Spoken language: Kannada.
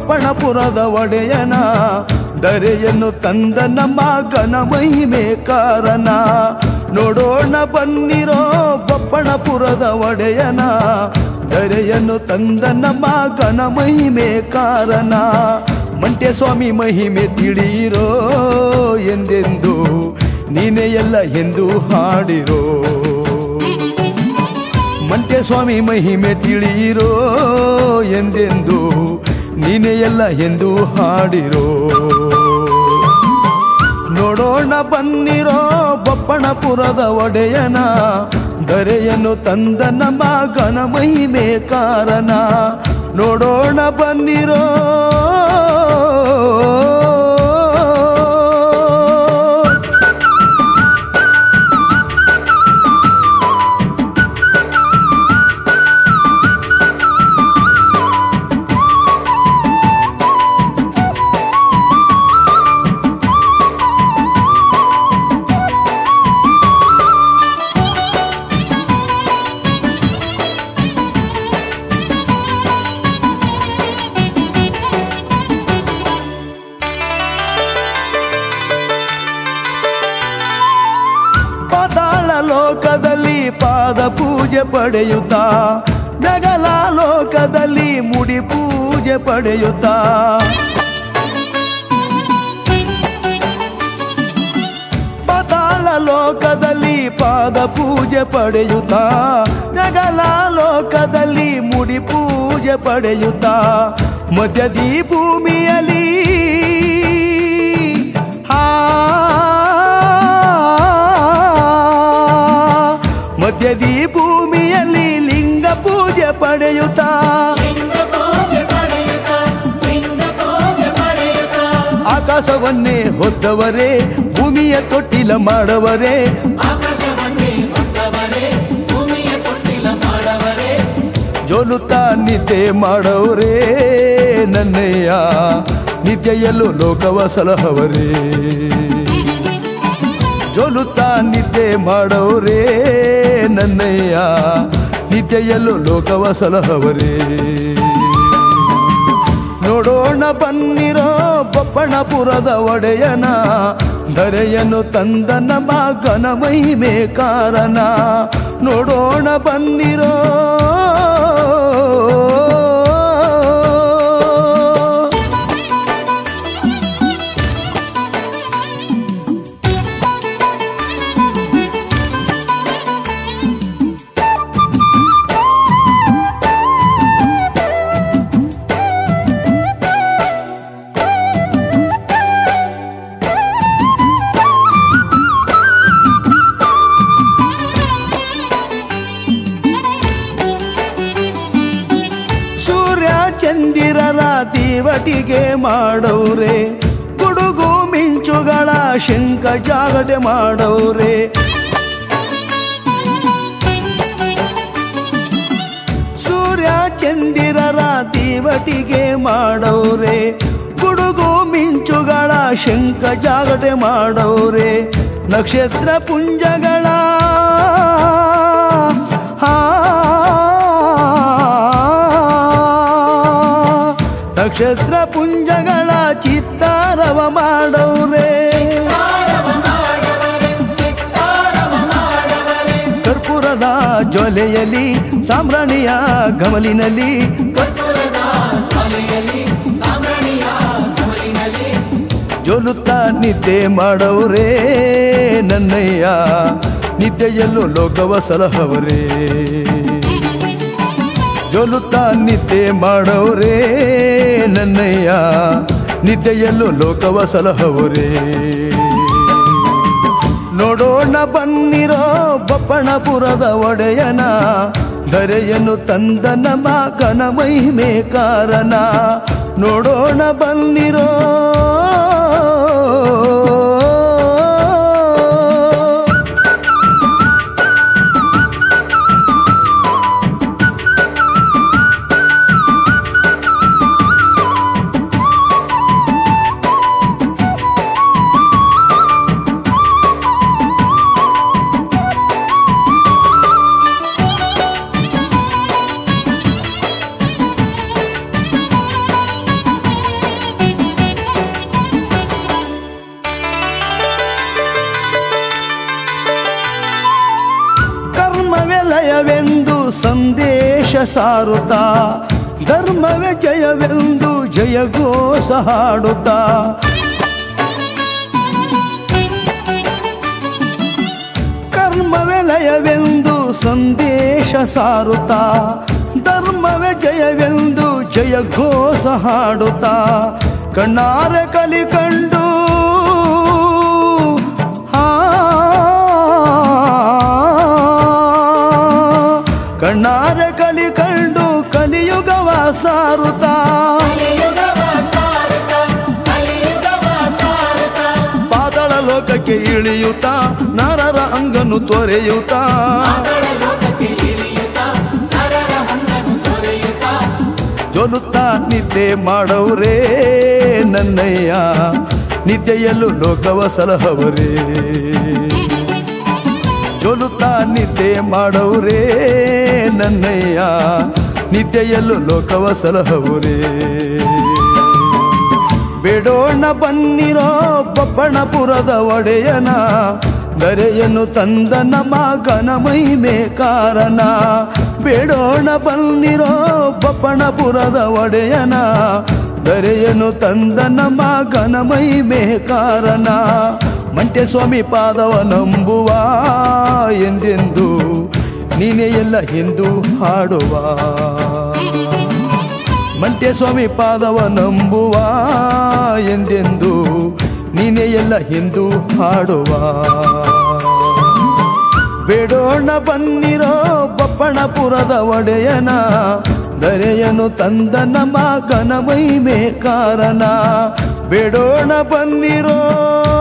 ಬಪ್ಪಣಪುರದ ಒಡೆಯನ ದರೆಯನ್ನು ತಂದ ನಮ್ಮ ಘನ ಮಹಿಮೆ ಕಾರಣ ನೋಡೋಣ ಬನ್ನಿರೋ ಬಪ್ಪಣಪುರದ ಒಡೆಯನ ದರೆಯನ್ನು ತಂದ ನಮ್ಮ ಘನ ಮಹಿಮೆ ಕಾರಣ ಮಂಟೆ ಸ್ವಾಮಿ ಮಹಿಮೆ ತಿಳಿಯಿರೋ ಎಂದೆಂದು ನೀನೇ ಎಲ್ಲ ಎಂದು ಹಾಡಿರೋ ಮಂಟೆ ಸ್ವಾಮಿ ಮಹಿಮೆ ತಿಳಿಯಿರೋ ಎಂದೆಂದು ನೀನೇ ಎಲ್ಲ ಎಂದು ಹಾಡಿರೋ ನೋಡೋಣ ಬನ್ನಿರೋ ಬಪ್ಪಣಪುರದ ಒಡೆಯನ ದರೆಯನ್ನು ತಂದ ನಮ್ಮ ಘನ ಮಹಿಮೆ ಕಾರಣ ನೋಡೋಣ ಬನ್ನಿರೋ ಪಾತಾಳ ಲೋಕದಲ್ಲಿ ಪಾದ ಪೂಜೆ ಪಡೆಯುತ್ತಾ ನಗಲ ಲೋಕದಲ್ಲಿ ಮುಡಿ ಪೂಜೆ ಪಡೆಯುತ್ತಾ ಪಾತಾಳ ಲೋಕದಲ್ಲಿ ಪಾದ ಪೂಜೆ ಪಡೆಯುತ್ತಾ ನಗಲ ಲೋಕದಲ್ಲಿ ಮುಡಿ ಪೂಜೆ ಪಡೆಯುತ್ತಾ ಮಧ್ಯದಿ ಭೂಮಿಯಲ್ಲಿ ಹಾ ಮಧ್ಯದಿ ಭೂಮಿಯಲ್ಲಿ ಲಿಂಗ ಪೂಜೆ ಪಡೆಯುತ್ತಾ ಆಕಾಶವನ್ನೇ ಹೊದ್ದವರೇ ಭೂಮಿಯ ತೊಟ್ಟಿಲ ಮಾಡವರೇ ಜೋಲುತ್ತಾ ನಿದ್ದೆ ಮಾಡವರೇ ನನ್ನಯ್ಯ ನಿದ್ದೆಯಲ್ಲೂ ಲೋಕವ ಸಲಹವರೇ ಜೋಲುತ್ತಾ ನಿದ್ದೆ ಮಾಡವರೇ ನನ್ನಯ್ಯ ನಿದ್ದೆಯಲ್ಲೂ ಲೋಕವ ಸಲಹವರೇ ನೋಡೋಣ ಬನ್ನಿರೋ ಬಪ್ಪಣಪುರದ ಒಡೆಯನ ಧರೆಯನ್ನು ತಂದ ನಮ್ಮ ಘನ ಮಹಿಮೆ ಕಾರಣ ನೋಡೋಣ ಬನ್ನಿರೋ ಸೂರ್ಯ ಚಂದಿರರ ತೀವಟಿಗೆ ಮಾಡವ್ರೆ ಗುಡುಗು ಮಿಂಚುಗಳ ಶಂಕ ಜಾಗಟೆ ಮಾಡವ್ರೆ ಸೂರ್ಯ ಚಂದಿರರ ತೀವಟಿಗೆ ಮಾಡವ್ರೆ ಗುಡುಗು ಮಿಂಚುಗಳ ಶಂಕ ಜಾಗಟೆ ಮಾಡವ್ರೆ ನಕ್ಷತ್ರ ಪುಂಜಗಳ ಹಾ ನಕ್ಷತ್ರ ಪುಂಜಗಳ ಚಿತ್ತಾರವ ಮಾಡವ್ರೆ ಕರ್ಪೂರದ ಜ್ವಲೆಯಲ್ಲಿ ಸಾಮ್ರಾಣಿಯ ಗಮಲಿನಲ್ಲಿ ಜೋಲುತ್ತಾ ನಿದ್ದೆ ಮಾಡವ್ರೆ ನನ್ನಯ್ಯ ನಿದ್ದೆಯಲ್ಲೂ ಲೋಕವ ಸಲಹವರೇ ಜೋಲುತ್ತಾ ನಿದ್ದೆ ಮಾಡವ್ರೆ ನನ್ನಯ್ಯ ನಿದ್ದೆಯಲ್ಲೂ ಲೋಕವ ಸಲಹವರೇ ನೋಡೋಣ ಬನ್ನಿರೋ ಬಪ್ಪಣಪುರದ ಒಡೆಯನ ಧರೆಯನ್ನು ತಂದ ನಮ್ಮ ಘನ ಮಹಿಮೆ ಕಾರಣ ನೋಡೋಣ ಬನ್ನಿರೋ ಸಾರುತ್ತಾ ಧರ್ಮವೇ ಜಯವೆಂದು ಜಯಘೋಷ ಹಾಡುತ್ತಾ ಕರ್ಮವೇ ಲಯವೆಂದು ಸಂದೇಶ ಸಾರುತ್ತಾ ಧರ್ಮವೇ ಜಯವೆಂದು ಜಯಘೋಷ ಹಾಡುತ್ತಾ ಕಣ್ಣಾರೆ ಕಲಿ ಕಂಡು ಆ, ಕಣ್ಣಾರೆ ಕಲಿ ಕಂಡು ಕಲಿಯುಗವ ಸಾರುತ್ತಾ ಪಾತಾಳ ಲೋಕಕ್ಕೆ ಇಳಿಯುತ್ತಾ ನರರ ಅಂಗನು ತೊರೆಯುತ್ತಾ ಜೊಲುತ್ತಾ ನಿದ್ದೆ ಮಾಡವ್ರೇ ನನ್ನಯ್ಯ ನಿದ್ದೆಯಲ್ಲೂ ಲೋಕವ ಸಲಹವರೇ ಜೊಲುತ್ತಾ ನಿದ್ದೆ ಮಾಡವ್ರೇ ನನ್ನಯ್ಯ ನಿದ್ದೆಯಲ್ಲೂ ಲೋಕವ ಸಲಹವರೇ ಬೇಡೋಣ ಬನ್ನಿರೋ ಬಬ್ಬಣಪುರದ ಒಡೆಯನ ದರೆಯನ್ನು ತಂದ ನಮ್ಮ ಗನ ಮಹಿಮೆ ಕಾರಣ ಬೇಡೋಣ ಬನ್ನಿರೋ ಬಬ್ಬಣಪುರದ ಒಡೆಯನ ದರೆಯನ್ನು ತಂದ ನಮ್ಮ ಗನ ಮಹಿಮೆ ಕಾರಣ ಮಂಟೆ ಸ್ವಾಮಿ ಪಾದವ ನಂಬುವ ಎಂದೆಂದು ನೀನೇ ಎಲ್ಲ ಹಿಂದೂ ಹಾಡುವ ಮಂಟೆ ಸ್ವಾಮಿ ಪಾದವ ನಂಬುವ ಎಂದೆಂದು ನೀನೇ ಎಲ್ಲ ಹಿಂದೂ ಹಾಡುವ ಬೇಡೋಣ ಬನ್ನಿರೋ ಬಪ್ಪಣಪುರದ ಒಡೆಯನ ದರೆಯನು ತಂದ ನಮ್ಮ ಘನ ಮಹಿಮೆ ಕಾರಣ ಬೇಡೋಣ ಬನ್ನಿರೋ